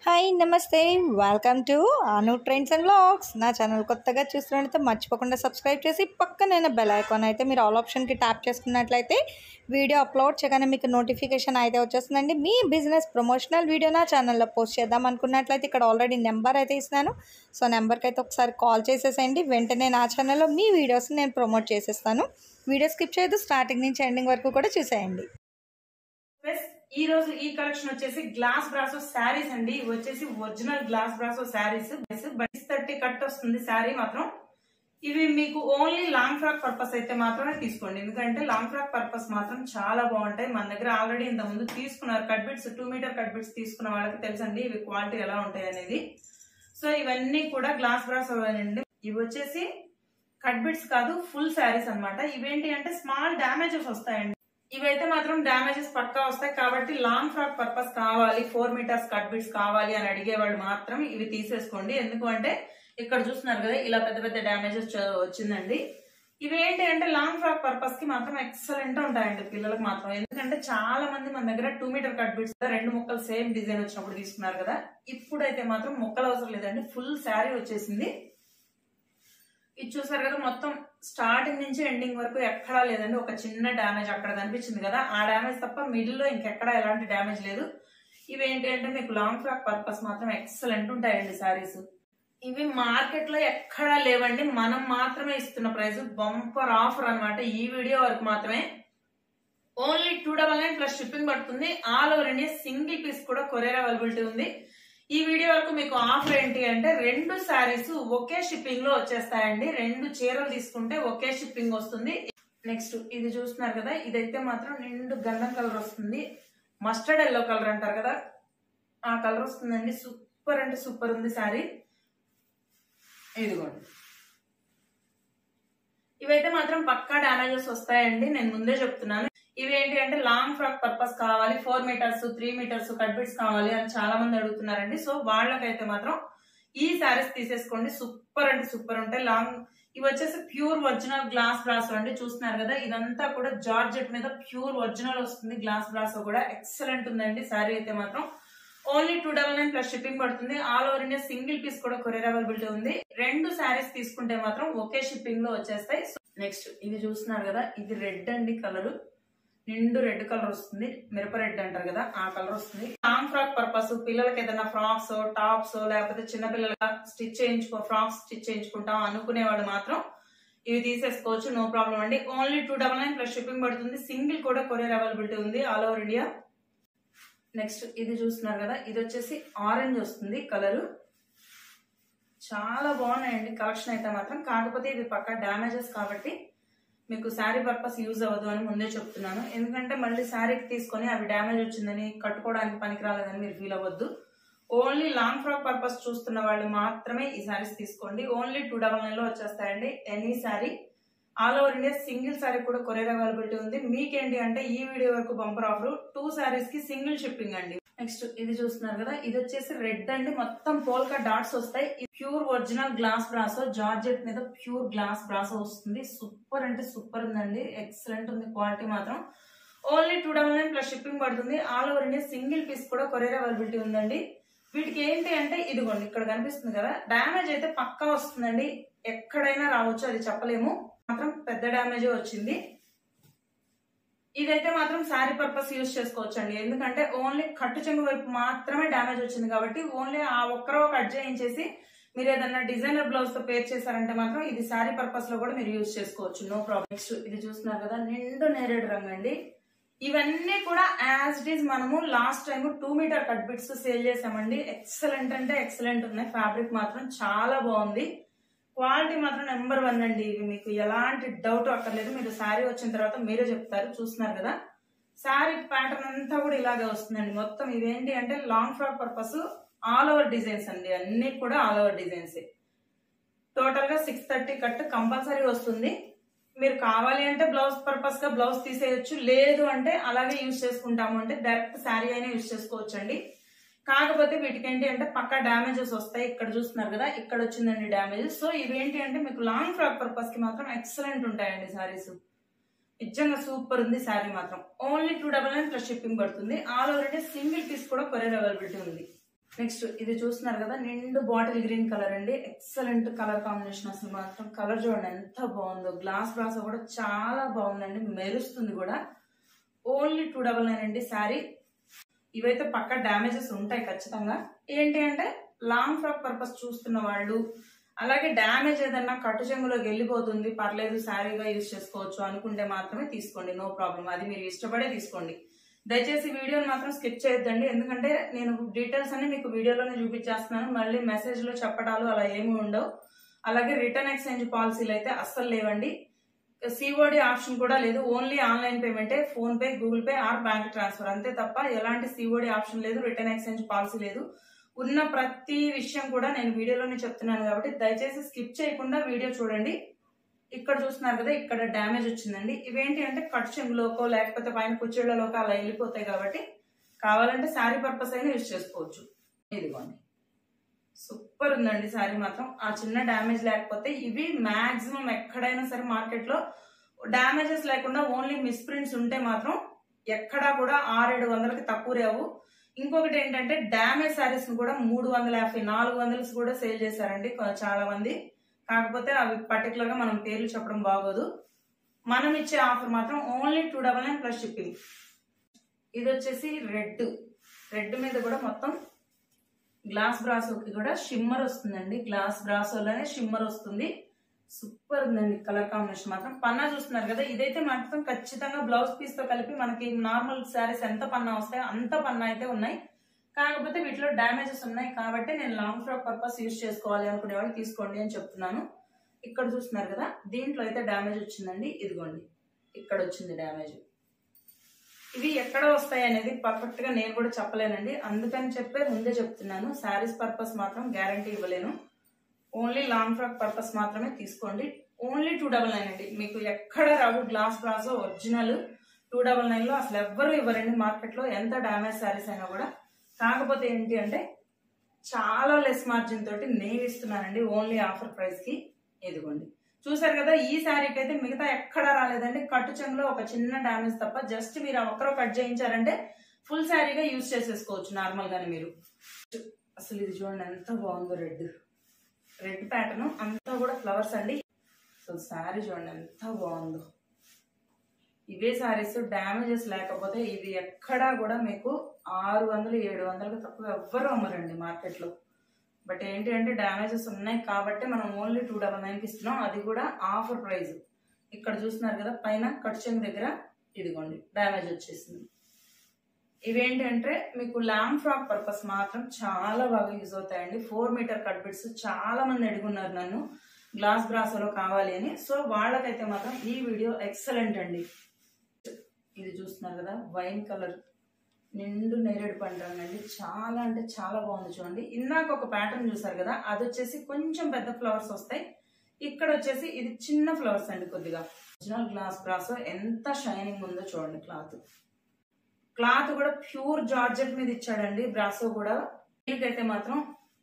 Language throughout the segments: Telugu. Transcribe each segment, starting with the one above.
హాయ్ నమస్తే welcome to Anu trains and vlogs నా ఛానల్ కొత్తగా చూస్తున్నట్లయితే మర్చిపోకుండా సబ్స్క్రైబ్ చేసి పక్కనైన బెల్ ఐకాన్ అయితే మీరు ఆల్ ఆప్షన్కి ట్యాప్ చేసుకున్నట్లయితే వీడియో అప్లోడ్ చేయగానే మీకు నోటిఫికేషన్ అయితే వచ్చేస్తుందండి మీ బిజినెస్ ప్రమోషనల్ వీడియో నా ఛానల్లో పోస్ట్ చేద్దాం అనుకున్నట్లయితే ఇక్కడ ఆల్రెడీ నెంబర్ అయితే ఇస్తున్నాను సో నెంబర్కి అయితే ఒకసారి కాల్ చేసేసేయండి వెంటనే నా ఛానల్లో మీ వీడియోస్ నేను ప్రమోట్ చేసేస్తాను వీడియో స్కిప్ చేయదు స్టార్టింగ్ నుంచి ఎండింగ్ వరకు కూడా చూసేయండి ప్లస్ ఈ రోజు ఈ కలెక్షన్ వచ్చేసి గ్లాస్ బ్రాసో శారీస్ అండి ఇవి వచ్చేసి ఒరిజినల్ గ్లాస్ బ్రాసో శారీస్ బైస్ థర్టీ కట్ వస్తుంది శారీ మాత్రం ఇవి మీకు ఓన్లీ లాంగ్ ఫ్రాక్ పర్పస్ అయితే మాత్రమే తీసుకోండి ఎందుకంటే లాంగ్ ఫ్రాక్ పర్పస్ మాత్రం చాలా బాగుంటాయి మన దగ్గర ఆల్రెడీ ఇంత ముందు తీసుకున్నారు cut bits two meter cut bits తీసుకున్న వాళ్ళకి తెలుసండి ఇవి క్వాలిటీ ఎలా ఉంటాయి అనేది సో ఇవన్నీ కూడా గ్లాస్ బ్రాస్ అండి ఇవి వచ్చేసి కట్ బిట్స్ కాదు ఫుల్ శారీస్ అన్నమాట ఇవేంటి అంటే స్మాల్ డ్యామేజెస్ వస్తాయండి ఇవైతే మాత్రం డ్యామేజెస్ పక్కా వస్తాయి కాబట్టి లాంగ్ ఫ్రాక్ పర్పస్ కావాలి ఫోర్ మీటర్స్ కట్ బిట్స్ కావాలి అని అడిగేవాళ్ళు మాత్రం ఇవి తీసేసుకోండి ఎందుకు అంటే ఇక్కడ చూస్తున్నారు కదా ఇలా పెద్ద పెద్ద డ్యామేజెస్ వచ్చిందండి ఇవి ఏంటి అంటే లాంగ్ ఫ్రాక్ పర్పస్ కి మాత్రం ఎక్సలెంట్ ఉంటాయండి పిల్లలకు మాత్రం ఎందుకంటే చాలా మంది మన దగ్గర టూ మీటర్ కట్ బిట్స్ రెండు ముక్కలు సేమ్ డిజైన్ వచ్చినప్పుడు తీసుకున్నారు కదా ఇప్పుడైతే మాత్రం ముక్కలు అవసరం లేదండి ఫుల్ శారీ వచ్చేసింది ఇది చూసారు కదా మొత్తం స్టార్టింగ్ నుంచి ఎండింగ్ వరకు ఎక్కడా లేదండి ఒక చిన్న డ్యామేజ్ అక్కడ కనిపించింది కదా ఆ డ్యామేజ్ తప్ప మిడిల్ లో ఇంకెక్కడా ఎలాంటి డ్యామేజ్ లేదు ఇవి ఏంటి అంటే మీకు లాంగ్ ఫ్రాక్ పర్పస్ మాత్రం ఎక్సలెంట్ ఉంటాయండి సారీస్ ఇవి మార్కెట్ లో ఎక్కడా లేవండి మనం మాత్రమే ఇస్తున్న ప్రైస్ బంపర్ ఆఫర్ అన్నమాట ఈ వీడియో వరకు మాత్రమే only two double nine plus shipping పడుతుంది all over India single piece కూడా కొరియర్ అవైలబిలిటీ ఉంది ఈ వీడియో వరకు మీకు ఆఫర్ ఏంటి అంటే రెండు శారీస్ ఒకే షిప్పింగ్ లో వచ్చేస్తాయండి రెండు చీరలు తీసుకుంటే ఒకే షిప్పింగ్ వస్తుంది నెక్స్ట్ ఇది చూస్తున్నారు కదా ఇదైతే మాత్రం నిండు గంధం కలర్ వస్తుంది మస్టర్డ్ ఎల్లో కలర్ అంటారు కదా ఆ కలర్ వస్తుందండి సూపర్ అంటే సూపర్ ఉంది శారీ ఇదిగోండి ఇవైతే మాత్రం పక్కా డ్యామేజెస్ వస్తాయండి నేను ముందే చెప్తున్నాను ఇవి ఏంటి అంటే లాంగ్ ఫ్రాక్ పర్పస్ కావాలి four meters three meters cut bits కావాలి అని చాలా మంది అడుగుతున్నారండి సో వాళ్ళకైతే మాత్రం ఈ శారీస్ తీసేసుకోండి సూపర్ అంటే సూపర్ ఉంటాయి లాంగ్ ఇవి వచ్చేసి ప్యూర్ ఒరిజినల్ గ్లాస్ బ్రాసో అండి చూస్తున్నారు కదా ఇదంతా కూడా జార్జెట్ మీద ప్యూర్ ఒరిజినల్ వస్తుంది గ్లాస్ బ్రాసో కూడా ఎక్సలెంట్ ఉందండి శారీ అయితే మాత్రం only two double nine plus shipping పడుతుంది all over India single piece కూడా కొరియర్ అవైలబిలిటీ ఉంది రెండు శారీస్ తీసుకుంటే మాత్రం ఒకే షిప్పింగ్ లో వచ్చేస్తాయి నెక్స్ట్ ఇది చూస్తున్నారు కదా ఇది రెడ్ అండి కలర్ నిండు రెడ్ కలర్ వస్తుంది మిరప రెడ్ అంటారు కదా ఆ కలర్ వస్తుంది లాంగ్ ఫ్రాక్ పర్పస్ పిల్లలకి ఏదైనా ఫ్రాక్స్ టాప్స్ లేకపోతే చిన్న పిల్లలుగా స్టిచ్ చేయించుకో ఫ్రాక్స్ స్టిచ్ చేయించుకుంటాం అనుకునే వాళ్ళు మాత్రం ఇవి తీసేసుకోవచ్చు నో ప్రాబ్లం అండి only two double nine plus shipping పడుతుంది సింగిల్ కూడా కొరియర్ అవైలబిలిటీ ఉంది ఆల్ ఓవర్ ఇండియా నెక్స్ట్ ఇది చూస్తున్నారు కదా ఇది వచ్చేసి ఆరెంజ్ వస్తుంది కలర్ చాలా బాగున్నాయండి కలెక్షన్ అయితే మాత్రం కాకపోతే ఇవి పక్క డ్యామేజెస్ కాబట్టి మీకు శారీ పర్పస్ యూజ్ అవ్వదు అని ముందే చెప్తున్నాను ఎందుకంటే మళ్ళీ శారీకి తీసుకొని అవి డ్యామేజ్ వచ్చిందని కట్టుకోవడానికి పనికి రాలేదని మీరు ఫీల్ అవ్వద్దు ఓన్లీ లాంగ్ ఫ్రాక్ పర్పస్ చూస్తున్న వాళ్ళు మాత్రమే ఈ శారీస్ తీసుకోండి ఓన్లీ టూ డబల్ నైన్ లో వచ్చేస్తాయండి any sari all over India single sari కూడా కొరియర్ అవైలబిలిటీ ఉంది మీకేంటి అంటే ఈ వీడియో వరకు బంపర్ ఆఫర్ టూ శారీస్ కి సింగిల్ షిప్పింగ్ అండి నెక్స్ట్ ఇది చూస్తున్నారు కదా ఇది వచ్చేసి రెడ్ అండి మొత్తం పోల్కా డాట్స్ వస్తాయి pure original glass brasso georgette మీద ప్యూర్ గ్లాస్ బ్రాసో వస్తుంది సూపర్ అంటే సూపర్ ఉందండి ఎక్సలెంట్ ఉంది క్వాలిటీ మాత్రం only two double nine plus shipping పడుతుంది all over India single piece కూడా కొరియర్ అవైలబిలిటీ ఉందండి వీటికి ఏంటి అంటే ఇదిగోండి ఇక్కడ కనిపిస్తుంది కదా డ్యామేజ్ అయితే పక్కా వస్తుందండి ఎక్కడైనా రావచ్చు అది చెప్పలేము మాత్రం పెద్ద డ్యామేజ్ వచ్చింది ఇదైతే మాత్రం శారీ పర్పస్ యూజ్ చేసుకోవచ్చు అండి ఎందుకంటే ఓన్లీ కట్టు చెంగు వైపు మాత్రమే డ్యామేజ్ వచ్చింది కాబట్టి ఓన్లీ ఆ ఒక్కరో కట్ చేయించేసి మీరు ఏదన్నా డిజైనర్ బ్లౌజ్ తో పేర్ చేశారంటే మాత్రం ఇది శారీ పర్పస్ లో కూడా మీరు యూజ్ చేసుకోవచ్చు నో ప్రాబ్లం నెక్స్ట్ ఇది చూస్తున్నారు కదా నిండు నేరేడు రంగు అండి ఇవన్నీ కూడా యాజ్ ఇట్ ఈస్ మనము last time two meter cut bits sale చేసామండి ఎక్సలెంట్ అంటే ఎక్సలెంట్ ఉన్నాయి ఫ్యాబ్రిక్ మాత్రం చాలా బాగుంది క్వాలిటీ మాత్రం నెంబర్ వన్ అండి ఇవి మీకు ఎలాంటి డౌట్ అక్కర్లేదు మీరు శారీ వచ్చిన తర్వాత మీరే చెప్తారు చూస్తున్నారు కదా శారీ ప్యాటర్న్ అంతా కూడా ఇలాగే వస్తుందండి మొత్తం ఇవేంటి అంటే long frock purpose all over designs అండి అన్ని కూడా ఆల్ ఓవర్ డిజైన్స్ టోటల్ గా సిక్స్ థర్టీ కట్ కంపల్సరీ వస్తుంది మీరు కావాలి అంటే బ్లౌజ్ పర్పస్ గా బ్లౌజ్ తీసేయచ్చు లేదు అంటే అలాగే యూజ్ చేసుకుంటాము అంటే డైరెక్ట్ శారీ అయినా యూజ్ చేసుకోవచ్చు అండి కాకపోతే వీటికి ఏంటి అంటే పక్క డ్యామేజెస్ వస్తాయి ఇక్కడ చూస్తున్నారు కదా ఇక్కడ వచ్చిందండి డ్యామేజెస్ సో ఇవేంటి అంటే మీకు లాంగ్ ఫ్రాక్ పర్పస్ కి మాత్రం ఎక్సలెంట్ ఉంటాయండి సారీస్ నిజంగా సూపర్ ఉంది శారీ మాత్రం only two double nine plus shipping పడుతుంది ఆల్ ఓవర్ అంటే సింగిల్ పీస్ కూడా కొరియర్ అవైలబిలిటీ ఉంది నెక్స్ట్ ఇది చూస్తున్నారు కదా నిండు బాటిల్ గ్రీన్ కలర్ అండి ఎక్సలెంట్ కలర్ కాంబినేషన్ అసలు మాత్రం కలర్ చూడండి ఎంత బాగుందో గ్లాస్ బ్రాస్ కూడా చాలా బాగుందండి మెరుస్తుంది కూడా ఓన్లీ టూ డబల్ నైన్ అండి శారీ ఇవైతే పక్క డ్యామేజెస్ ఉంటాయి ఖచ్చితంగా ఏంటి అంటే లాంగ్ ఫ్రాక్ పర్పస్ చూస్తున్న వాళ్ళు అలాగే డ్యామేజ్ ఏదన్నా కట్టు చెంగులోకి వెళ్ళిపోతుంది పర్లేదు శారీగా యూజ్ చేసుకోవచ్చు అనుకుంటే మాత్రమే తీసుకోండి నో ప్రాబ్లం అది మీరు ఇష్టపడే తీసుకోండి దయచేసి వీడియోని మాత్రం స్కిప్ చేయొద్దండి ఎందుకంటే నేను డీటెయిల్స్ అన్ని మీకు వీడియోలోనే చూపించేస్తున్నాను మళ్ళీ మెసేజ్ లో చెప్పడాలు అలా ఏమి ఉండవు అలాగే రిటర్న్ ఎక్స్చేంజ్ పాలసీలు అయితే అస్సలు లేవండి సిఓడి ఆప్షన్ కూడా లేదు ఓన్లీ ఆన్లైన్ పేమెంటే PhonePe Google pay or bank transfer అంతే తప్ప ఎలాంటి సిఓడి ఆప్షన్ లేదు రిటర్న్ ఎక్స్చేంజ్ పాలసీ లేదు ఉన్న ప్రతి విషయం కూడా నేను వీడియోలోనే చెప్తున్నాను కాబట్టి దయచేసి స్కిప్ చేయకుండా వీడియో చూడండి ఇక్కడ చూస్తున్నారు కదా ఇక్కడ డ్యామేజ్ వచ్చిందండి ఇవేంటి అంటే కట్ చెంగులోకో లేకపోతే పైన కుర్చీళ్ళలోకో అలా వెళ్ళిపోతాయి కాబట్టి కావాలంటే శారీ పర్పస్ అయినా యూజ్ చేసుకోవచ్చు ఇదిగోండి సూపర్ ఉందండి శారీ మాత్రం ఆ చిన్న డ్యామేజ్ లేకపోతే ఇవి మాక్సిమం ఎక్కడైనా సరే మార్కెట్ లో డ్యామేజెస్ లేకుండా ఓన్లీ మిస్ప్రింట్స్ ఉంటే మాత్రం ఎక్కడా కూడా ఆరేడు వందలకి తక్కువ రావు ఇంకొకటి ఏంటంటే డ్యామేజ్ శారీస్ కూడా మూడు వందల యాభై నాలుగు వందలు కూడా సేల్ చేశారండి కొ- చాలా మంది కాకపోతే అవి పర్టికులర్ గా మనం పేర్లు చెప్పడం బాగోదు మనం ఇచ్చే ఆఫర్ మాత్రం only two double nine plus shipping ఇది వచ్చేసి రెడ్ రెడ్ మీద కూడా మొత్తం గ్లాస్ బ్రాసోకి కూడా షిమ్మర్ వస్తుందండి గ్లాస్ బ్రాసోలోనే షిమ్మర్ వస్తుంది సూపర్ ఉందండి కలర్ కాంబినేషన్ మాత్రం పన్నా చూస్తున్నారు కదా ఇదైతే మాత్రం ఖచ్చితంగా బ్లౌజ్ పీస్ తో కలిపి మనకి నార్మల్ శారీస్ ఎంత పన్నా వస్తాయో అంత పన్నా అయితే ఉన్నాయి కాకపోతే వీటిలో డ్యామేజెస్ ఉన్నాయి కాబట్టి నేను లాంగ్ ఫ్రాక్ పర్పస్ యూజ్ చేసుకోవాలి అనుకునే వాళ్ళు తీసుకోండి అని చెప్తున్నాను ఇక్కడ చూస్తున్నారు కదా దీంట్లో అయితే డ్యామేజ్ వచ్చిందండి ఇదిగోండి ఇక్కడ వచ్చింది డ్యామేజ్ ఇవి ఎక్కడ వస్తాయి అనేది పర్ఫెక్ట్ గా నేను కూడా చెప్పలేనండి అందుకని చెప్పే ముందే చెప్తున్నాను శారీస్ పర్పస్ మాత్రం గ్యారంటీ ఇవ్వలేను ఓన్లీ లాంగ్ ఫ్రాక్ పర్పస్ మాత్రమే తీసుకోండి ఓన్లీ టూ డబల్ నైన్ అండి మీకు ఎక్కడ రావు glass brasso original two double nine లో అసలు ఎవ్వరు ఇవ్వరండి మార్కెట్ లో ఎంత డ్యామేజ్ శారీస్ అయినా కూడా కాకపోతే ఏంటి అంటే చాలా లెస్ మార్జిన్ తోటి నేను ఇస్తున్నానండి ఓన్లీ ఆఫర్ ప్రైస్ కి ఇదిగోండి చూసారు కదా ఈ శారీకి అయితే మిగతా ఎక్కడా రాలేదండి కట్టు చెంగులో ఒక చిన్న డ్యామేజ్ తప్ప జస్ట్ మీరు ఆ ఒక్కరో కట్ చేయించారంటే ఫుల్ శారీగా యూజ్ చేసేసుకోవచ్చు నార్మల్ గానే మీరు అసలు ఇది చూడండి ఎంత బాగుందో రెడ్ రెడ్ ప్యాటర్న్ అంతా కూడా ఫ్లవర్స్ అండి అసలు శారీ చూడండి ఎంత బాగుందో ఇవే శారీస్ డ్యామేజెస్ లేకపోతే ఇది ఎక్కడా కూడా మీకు ఆరు వందలు ఏడు వందలకు తక్కువ ఎవ్వరు అమ్మరండి మార్కెట్లో బట్ ఏంటి అంటే డ్యామేజెస్ ఉన్నాయి కాబట్టి మనం ఓన్లీ టూ డబల్ నైన్కి ఇస్తున్నాం అది కూడా ఆఫర్ ప్రైస్ ఇక్కడ చూస్తున్నారు కదా పైన కట్ చెంగు దగ్గర ఇదిగోండి డ్యామేజ్ వచ్చేసింది ఇవేంటంటే మీకు లాంగ్ ఫ్రాక్ పర్పస్ మాత్రం చాలా బాగా యూజ్ అవుతాయండి ఫోర్ మీటర్ కట్ బిట్స్ చాలా మంది అడుగున్నారు నన్ను గ్లాస్ బ్రాసోలో కావాలి అని సో వాళ్ళకైతే మాత్రం ఈ వీడియో ఎక్సలెంట్ అండి ఇది చూస్తున్నారు కదా వైన్ కలర్ నిండు నేరేడు పండు అండి చాలా అంటే చాలా బాగుంది చూడండి ఇందాక ఒక ప్యాటర్న్ చూసారు కదా అది వచ్చేసి కొంచెం పెద్ద ఫ్లవర్స్ వస్తాయి ఇక్కడ వచ్చేసి ఇది చిన్న ఫ్లవర్స్ అండి కొద్దిగా ఒరిజినల్ గ్లాస్ బ్రాసో ఎంత షైనింగ్ ఉందో చూడండి క్లాత్ క్లాత్ కూడా ప్యూర్ జార్జెట్ మీద ఇచ్చాడండి బ్రాసో కూడా దీనికైతే మాత్రం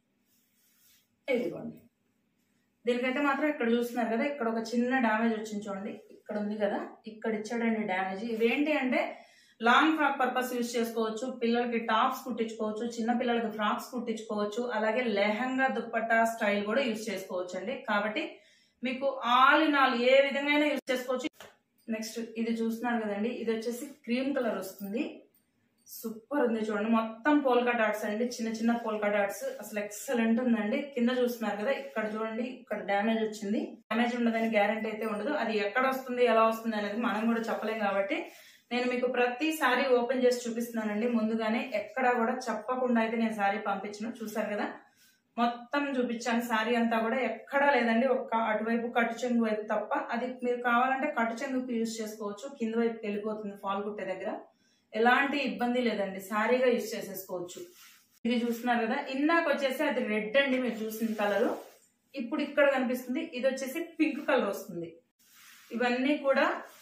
ఇదిగోండి దీనికైతే మాత్రం ఇక్కడ చూస్తున్నారు కదా ఇక్కడ ఒక చిన్న డ్యామేజ్ వచ్చింది చూడండి ఇక్కడ ఉంది కదా ఇక్కడ ఇచ్చాడండి డ్యామేజ్ ఇవేంటి అంటే లాంగ్ ఫ్రాక్ పర్పస్ యూజ్ చేసుకోవచ్చు పిల్లలకి టాప్స్ కుట్టించుకోవచ్చు చిన్న పిల్లలకి ఫ్రాక్స్ కుట్టించుకోవచ్చు అలాగే లెహంగా దుప్పట్టా స్టైల్ కూడా యూజ్ చేసుకోవచ్చు అండి కాబట్టి మీకు ఆల్ ఇన్ ఆల్ ఏ విధంగా యూజ్ చేసుకోవచ్చు నెక్స్ట్ ఇది చూస్తున్నారు కదండి ఇది వచ్చేసి క్రీమ్ కలర్ వస్తుంది సూపర్ ఉంది చూడండి మొత్తం పోల్కా డాట్స్ అండి చిన్న చిన్న పోల్కా డాట్స్ అసలు ఎక్సలెంట్ ఉందండి కింద చూస్తున్నారు కదా ఇక్కడ చూడండి ఇక్కడ డ్యామేజ్ వచ్చింది డ్యామేజ్ ఉండదని గ్యారంటీ అయితే ఉండదు అది ఎక్కడ వస్తుంది ఎలా వస్తుంది అనేది మనం కూడా చెప్పలేం కాబట్టి నేను మీకు ప్రతి సారీ ఓపెన్ చేసి చూపిస్తున్నానండి ముందుగానే ఎక్కడా కూడా చెప్పకుండా అయితే నేను సారీ పంపించిన చూసారు కదా మొత్తం చూపించాను శారీ అంతా కూడా ఎక్కడా లేదండి ఒక్క అటువైపు కట్టు చెంగు వైపు తప్ప అది మీరు కావాలంటే కట్టు చెంగుకు యూజ్ చేసుకోవచ్చు కింద వైపు వెళ్ళిపోతుంది ఫాల్ కుట్టే దగ్గర ఎలాంటి ఇబ్బంది లేదండి శారీగా యూజ్ చేసేసుకోవచ్చు ఇది చూస్తున్నారు కదా ఇందాక వచ్చేసి అది రెడ్ అండి మీరు చూసిన కలర్ ఇప్పుడు ఇక్కడ కనిపిస్తుంది ఇది వచ్చేసి పింక్ కలర్ వస్తుంది ఇవన్నీ కూడా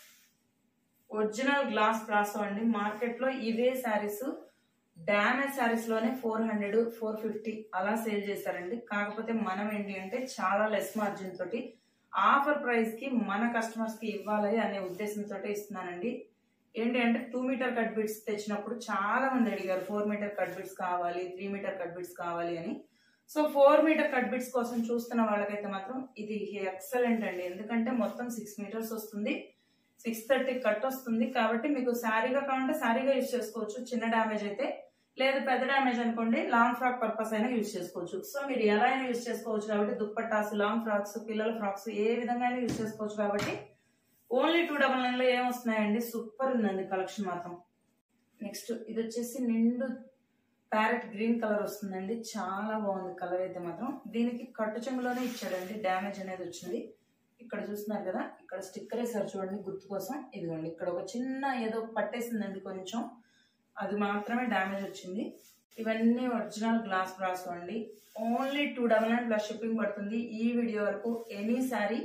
ఒరిజినల్ గ్లాస్ బ్రాసో అండి మార్కెట్ లో ఇవే శారీస్ డ్యామేజ్ శారీస్ లోనే ఫోర్ హండ్రెడ్ ఫోర్ ఫిఫ్టీ అలా సేల్ చేశారండి కాకపోతే మనం ఏంటి అంటే చాలా లెస్ మార్జిన్ తోటి ఆఫర్ ప్రైస్ కి మన కస్టమర్స్ కి ఇవ్వాలి అనే ఉద్దేశంతో ఇస్తున్నానండి ఏంటి అంటే టూ మీటర్ కట్ బిట్స్ తెచ్చినప్పుడు చాలా మంది అడిగారు ఫోర్ మీటర్ కట్ బిట్స్ కావాలి త్రీ మీటర్ కట్ బిట్స్ కావాలి అని so four meter cut bits కోసం చూస్తున్న వాళ్ళకైతే మాత్రం ఇది ఎక్సలెంట్ అండి ఎందుకంటే మొత్తం సిక్స్ మీటర్స్ వస్తుంది సిక్స్ థర్టీ కట్ వస్తుంది కాబట్టి మీకు శారీగా కావాలంటే శారీగా యూజ్ చేసుకోవచ్చు చిన్న డ్యామేజ్ అయితే లేదు పెద్ద డ్యామేజ్ అనుకోండి లాంగ్ ఫ్రాక్ పర్పస్ అయినా యూజ్ చేసుకోవచ్చు సో మీరు ఎలా అయినా యూజ్ చేసుకోవచ్చు కాబట్టి దుప్పట్టాస్ లాంగ్ ఫ్రాక్స్ పిల్లల ఫ్రాక్స్ ఏ విధంగా అయినా యూజ్ చేసుకోవచ్చు కాబట్టి ఓన్లీ టూ డబల్ నైన్ లో ఏమొస్తున్నాయండి సూపర్ ఉందండి కలెక్షన్ మాత్రం నెక్స్ట్ ఇది వచ్చేసి నిండు ప్యారెట్ గ్రీన్ కలర్ వస్తుందండి చాలా బాగుంది కలర్ అయితే మాత్రం దీనికి కట్టు చెంగులోనే ఇచ్చాడండి డ్యామేజ్ అనేది వచ్చింది ఇక్కడ చూస్తున్నారు కదా ఇక్కడ స్టిక్కర్ వేసారు చూడండి గుర్తు కోసం ఇదిగోండి ఇక్కడ ఒక చిన్న ఏదో పట్టేసిందండి కొంచెం అది మాత్రమే డ్యామేజ్ వచ్చింది ఇవన్నీ ఒరిజినల్ గ్లాస్ బ్రాస్ అండి only two double nine plus shipping పడుతుంది ఈ వీడియో వరకు any sari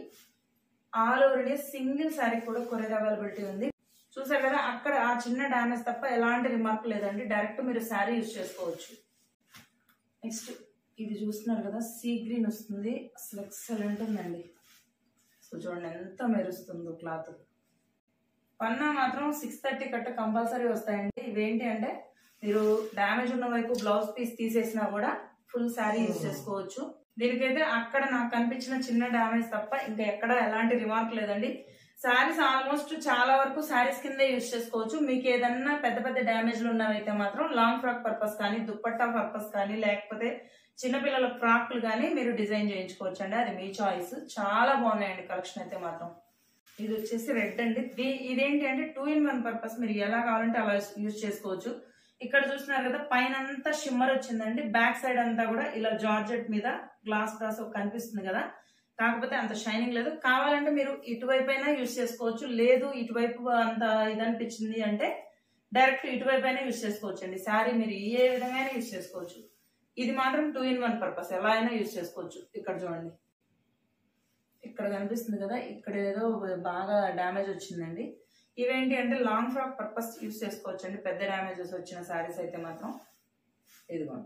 all over India single sari కూడా కొరియర్ అవైలబిలిటీ ఉంది చూసారు కదా అక్కడ ఆ చిన్న డ్యామేజ్ తప్ప ఎలాంటి రిమార్క్ లేదండి డైరెక్ట్ మీరు శారీ యూజ్ చేసుకోవచ్చు నెక్స్ట్ ఇది చూస్తున్నారు కదా సీ గ్రీన్ వస్తుంది అసలు ఎక్సలెంట్ ఉందండి సో చూడండి ఎంత మెరుస్తుందో క్లాత్ పన్నా మాత్రం సిక్స్ థర్టీ కట్ట కంపల్సరీ వస్తాయండి ఇవేంటి అంటే మీరు డ్యామేజ్ ఉన్న వైపు బ్లౌజ్ పీస్ తీసేసినా కూడా ఫుల్ శారీ యూజ్ చేసుకోవచ్చు దీనికైతే అక్కడ నాకు కనిపించిన చిన్న డ్యామేజ్ తప్ప ఇంకా ఎక్కడ ఎలాంటి రిమార్క్ లేదండి శారీస్ ఆల్మోస్ట్ చాలా వరకు శారీస్ కింద యూజ్ చేసుకోవచ్చు మీకు ఏదన్నా పెద్ద పెద్ద డ్యామేజ్లు ఉన్నవైతే మాత్రం లాంగ్ ఫ్రాక్ పర్పస్ కానీ దుప్పట్టా పర్పస్ కానీ లేకపోతే చిన్నపిల్లల ఫ్రాక్లు కానీ మీరు డిజైన్ చేయించుకోవచ్చు అండి అది మీ చాయిస్ చాలా బాగున్నాయండి కలెక్షన్ అయితే మాత్రం ఇది వచ్చేసి రెడ్ అండి దీ- ఇదేంటి అంటే టూ ఇన్ వన్ పర్పస్ మీరు ఎలా కావాలంటే అలా యూజ్ చేసుకోవచ్చు ఇక్కడ చూస్తున్నారు కదా పైన అంతా షిమ్మర్ వచ్చిందండి బ్యాక్ సైడ్ అంతా కూడా ఇలా జార్జెట్ మీద గ్లాస్ గ్లాస్ కనిపిస్తుంది కదా కాకపోతే అంత షైనింగ్ లేదు కావాలంటే మీరు ఇటువైపు అయినా యూజ్ చేసుకోవచ్చు లేదు ఇటువైపు అంత ఇది అనిపించింది అంటే డైరెక్ట్ ఇటువైపు అయినా యూజ్ చేసుకోవచ్చు అండి శారీ మీరు ఏ విధంగా యూజ్ చేసుకోవచ్చు ఇది మాత్రం టూ ఇన్ వన్ పర్పస్ ఎలా అయినా యూజ్ చేసుకోవచ్చు ఇక్కడ చూడండి ఇక్కడ కనిపిస్తుంది కదా ఇక్కడ ఏదో బాగా డ్యామేజ్ వచ్చిందండి ఇవేంటి అంటే లాంగ్ ఫ్రాక్ పర్పస్ యూస్ చేసుకోవచ్చు అండి పెద్ద డ్యామేజెస్ వచ్చిన శారీస్ అయితే మాత్రం ఇదిగోండి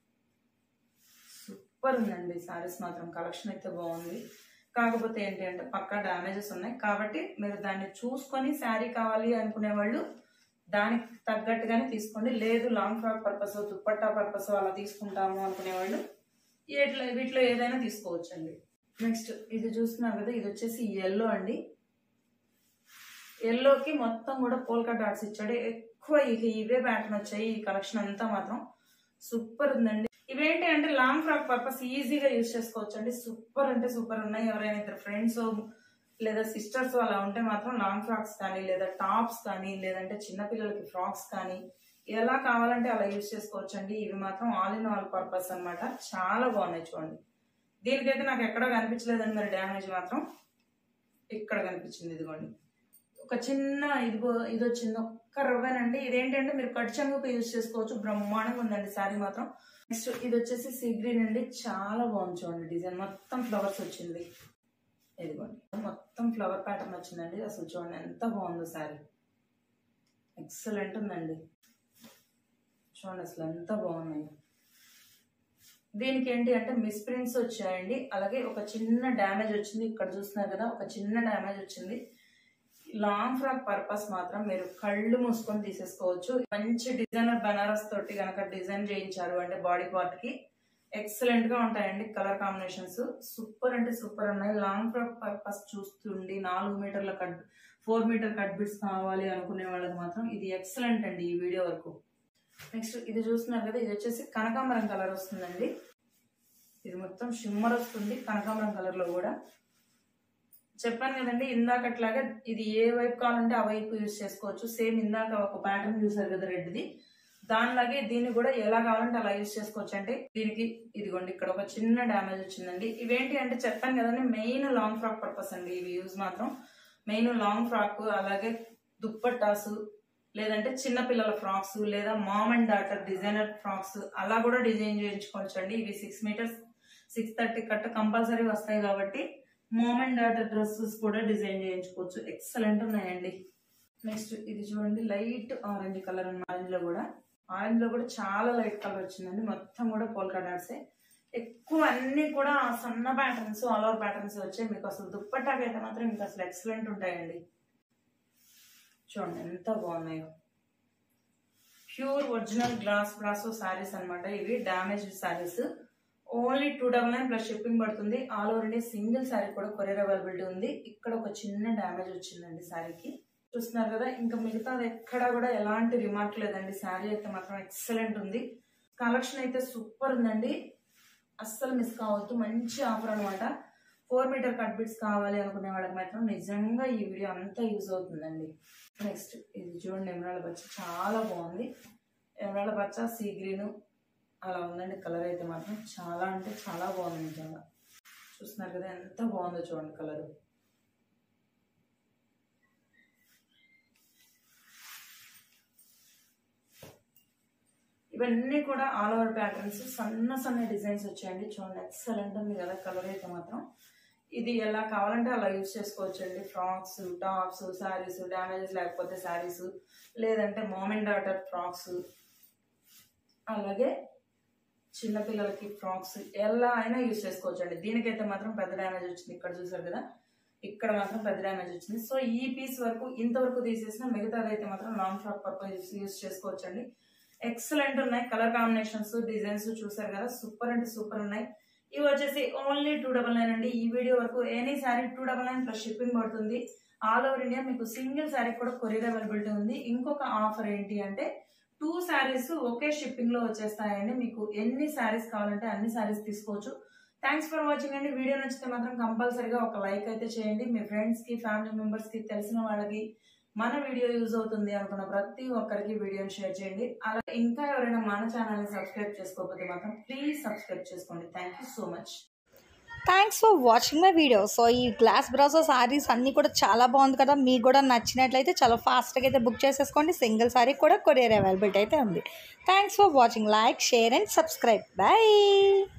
సూపర్ ఉందండి శారీస్ మాత్రం కలెక్షన్ అయితే బాగుంది కాకపోతే ఏంటి అంటే పక్కా డ్యామేజెస్ ఉన్నాయి కాబట్టి మీరు దాన్ని చూసుకొని శారీ కావాలి అనుకునే వాళ్ళు దానికి తగ్గట్టుగానే తీసుకోండి లేదు long frock purpose dupatta purpose అలా తీసుకుంటాము అనుకునే వాళ్ళు వీటిలో వీటిలో ఏదైనా తీసుకోవచ్చండి నెక్స్ట్ ఇది చూస్తున్నారు కదా ఇది వచ్చేసి ఎల్లో అండి ఎల్లోకి మొత్తం కూడా పోల్కా డాట్స్ ఇచ్చాడు ఎక్కువ ఇక ఇవే ప్యాటర్న్ వచ్చాయి ఈ కలెక్షన్ అంతా మాత్రం సూపర్ ఉందండి ఇవేంటి అంటే లాంగ్ ఫ్రాక్ పర్పస్ ఈజీగా యూజ్ చేసుకోవచ్చు అండి సూపర్ అంటే సూపర్ ఉన్నాయి ఎవరైనా ఇద్దరు ఫ్రెండ్స్ లేదా సిస్టర్స్ అలా ఉంటే మాత్రం లాంగ్ ఫ్రాక్స్ కానీ లేదా టాప్స్ కానీ లేదంటే చిన్నపిల్లలకి ఫ్రాక్స్ కానీ ఎలా కావాలంటే అలా యూజ్ చేసుకోవచ్చు అండి ఇవి మాత్రం ఆల్ ఇన్ ఆల్ పర్పస్ అన్నమాట చాలా బాగున్నాయి చూడండి దీనికైతే నాకు ఎక్కడా కనిపించలేదండి మరి డ్యామేజ్ మాత్రం ఇక్కడ కనిపించింది ఇదిగోండి ఒక చిన్న ఇదిగో ఇది వచ్చింది ఒక్క రవ్వేనండి ఇదేంటంటే మీరు కట్ చెంగుకు యూజ్ చేసుకోవచ్చు బ్రహ్మాండంగా ఉందండి శారీ మాత్రం నెక్స్ట్ ఇది వచ్చేసి సీ గ్రీన్ అండి చాలా బాగుంది చూడండి డిజైన్ మొత్తం ఫ్లవర్స్ వచ్చింది ఇదిగోండి మొత్తం ఫ్లవర్ ప్యాటర్న్ వచ్చిందండి అసలు చూడండి ఎంత బాగుందో శారీ ఎక్సలెంట్ ఉందండి చూడండి అసలు ఎంత బాగున్నాయి దీనికి ఏంటి అంటే మిస్ప్రింట్స్ వచ్చాయండి అలాగే ఒక చిన్న డ్యామేజ్ వచ్చింది ఇక్కడ చూస్తున్నారు కదా ఒక చిన్న డ్యామేజ్ వచ్చింది లాంగ్ ఫ్రాక్ పర్పస్ మాత్రం మీరు కళ్ళు మూసుకొని తీసేసుకోవచ్చు మంచి డిజైనర్ బనారస్ తోటి కనుక డిజైన్ చేయించారు అంటే బాడీ పార్ట్ కి ఎక్సలెంట్ గా ఉంటాయండి కలర్ కాంబినేషన్స్ సూపర్ అంటే సూపర్ ఉన్నాయి లాంగ్ ఫ్రాక్ పర్పస్ చూస్తుండి నాలుగు మీటర్ల cut four meter cut bits కావాలి అనుకునే వాళ్ళకి మాత్రం ఇది ఎక్సలెంట్ అండి ఈ వీడియో వరకు నెక్స్ట్ ఇది చూస్తున్నారు కదా ఇది వచ్చేసి కనకాంబరం కలర్ వస్తుందండి ఇది మొత్తం షిమ్మర్ వస్తుంది కనకాంబరం కలర్ లో కూడా చెప్పాను కదండి ఇందాక అట్లాగే ఇది ఏ వైపు కావాలంటే ఆ వైపు యూజ్ చేసుకోవచ్చు సేమ్ ఇందాక ఒక ప్యాటర్న్ చూసారు కదా రెడ్ది దానిలాగే దీన్ని కూడా ఎలా కావాలంటే అలా యూజ్ చేసుకోవచ్చు అంటే దీనికి ఇదిగోండి ఇక్కడ ఒక చిన్న డ్యామేజ్ వచ్చిందండి ఇవేంటి అంటే చెప్పాను కదండి మెయిన్ లాంగ్ ఫ్రాక్ పర్పస్ అండి ఇవి యూజ్ మాత్రం మెయిన్ లాంగ్ ఫ్రాక్ అలాగే దుప్పట్టాసు లేదంటే చిన్న పిల్లల ఫ్రాక్స్ లేదా mom and daughter designer frocks అలా కూడా డిజైన్ చేయించుకోవచ్చు అండి ఇవి six meters six thirty cut compulsory వస్తాయి కాబట్టి మామ్ అండ్ డాటర్ డ్రెస్సెస్ కూడా డిజైన్ చేయించుకోవచ్చు ఎక్సలెంట్ ఉన్నాయండి నెక్స్ట్ ఇది చూడండి లైట్ ఆరెంజ్ కలర్ ఆరెంజ్ లో కూడా ఆరెంజ్ లో కూడా చాలా లైట్ కలర్ వచ్చిందండి మొత్తం కూడా పోల్కా డాట్సే ఎక్కువ అన్ని కూడా సన్న ప్యాటర్న్స్ ఆల్ ఓవర్ ప్యాటర్న్స్ వచ్చాయి మీకు అసలు దుప్పట్టాకి అయితే మాత్రం ఇంకా అసలు ఎక్సలెంట్ ఉంటాయండి చూడండి ఎంత బాగున్నాయో pure original glass brasso saris అన్నమాట ఇవి damaged saris only two double nine plus shipping పడుతుంది all over India single sari కూడా కొరియర్ అవైలబిలిటీ ఉంది ఇక్కడ ఒక చిన్న డ్యామేజ్ వచ్చిందండి శారీకి చూస్తున్నారు కదా ఇంకా మిగతాది ఎక్కడా కూడా ఎలాంటి రిమార్క్ లేదండి శారీ అయితే మాత్రం ఎక్సలెంట్ ఉంది కలెక్షన్ అయితే సూపర్ ఉందండి అస్సలు మిస్ కావద్దు మంచి ఆఫర్ అనమాట ఫోర్ మీటర్ కట్ బిట్స్ కావాలి అనుకునే వాళ్ళకి మాత్రం నిజంగా ఈ వీడియో అంతా యూజ్ అవుతుందండి నెక్స్ట్ ఇది చూడండి ఎమరాళ్ళ బచ్చ చాలా బాగుంది ఎమరాళ్ళ బచ్చ సీ గ్రీన్ అలా ఉందండి కలర్ అయితే మాత్రం చాలా అంటే చాలా బాగుంది నిజంగా చూస్తున్నారు కదా ఎంత బాగుందో చూడండి కలర్ ఇవన్నీ కూడా ఆల్ ఓవర్ ప్యాటర్న్స్ సన్న సన్న డిజైన్స్ వచ్చాయండి చూడండి ఎక్సలెంట్ ఉంది కదా కలర్ అయితే మాత్రం ఇది ఎలా కావాలంటే అలా యూజ్ చేసుకోవచ్చండి ఫ్రాక్స్ టాప్స్ శారీస్ డ్యామేజెస్ లేకపోతే శారీస్ లేదంటే మామ్ అండ్ డాటర్ ఫ్రాక్స్ అలాగే చిన్నపిల్లలకి ఫ్రాక్స్ ఎలా అయినా యూజ్ చేసుకోవచ్చండి దీనికైతే మాత్రం పెద్ద డ్యామేజ్ వచ్చింది ఇక్కడ చూసారు కదా ఇక్కడ మాత్రం పెద్ద డ్యామేజ్ వచ్చింది సో ఈ పీస్ వరకు ఇంతవరకు తీసేసిన మిగతాది అయితే మాత్రం లాంగ్ ఫ్రాక్ పర్పస్ యూజ్ చేసుకోవచ్చండి ఎక్సలెంట్ ఉన్నాయి కలర్ కాంబినేషన్స్ డిజైన్స్ చూసారు కదా సూపర్ అంటే సూపర్ ఉన్నాయి ఇవి వచ్చేసి ఓన్లీ టూ డబల్ నైన్ అండి ఈ వీడియో వరకు any sari two double nine plus shipping పడుతుంది ఆల్ ఓవర్ ఇండియా మీకు సింగిల్ శారీ కూడా కొరియర్ అవైలబిలిటీ ఉంది ఇంకొక ఆఫర్ ఏంటి అంటే టూ శారీస్ ఒకే షిప్పింగ్ లో వచ్చేస్తాయండి మీకు ఎన్ని శారీస్ కావాలంటే అన్ని శారీస్ తీసుకోవచ్చు థ్యాంక్స్ ఫర్ వాచింగ్ అండి వీడియో నచ్చితే మాత్రం కంపల్సరీగా ఒక లైక్ అయితే చేయండి మీ ఫ్రెండ్స్ కి ఫ్యామిలీ మెంబర్స్ కి తెలిసిన వాళ్ళకి మన వీడియో యూజ్ అవుతుంది అనుకున్న ప్రతి ఒక్కరికి వీడియోని షేర్ చేయండి అలాగే ఇంకా ఎవరైనా మన ఛానల్ని సబ్స్క్రైబ్ చేసుకోకపోతే మాత్రం ప్లీజ్ సబ్స్క్రైబ్ చేసుకోండి thank you so much thanks for watching my video so ఈ గ్లాస్ బ్రౌజర్ సారీస్ అన్నీ కూడా చాలా బాగుంది కదా మీకు కూడా నచ్చినట్లయితే చాలా ఫాస్ట్గా అయితే బుక్ చేసేసుకోండి సింగిల్ సారీ కూడా కొరియర్ అవైలబిలిటీ అయితే ఉంది thanks for watching like share and subscribe bye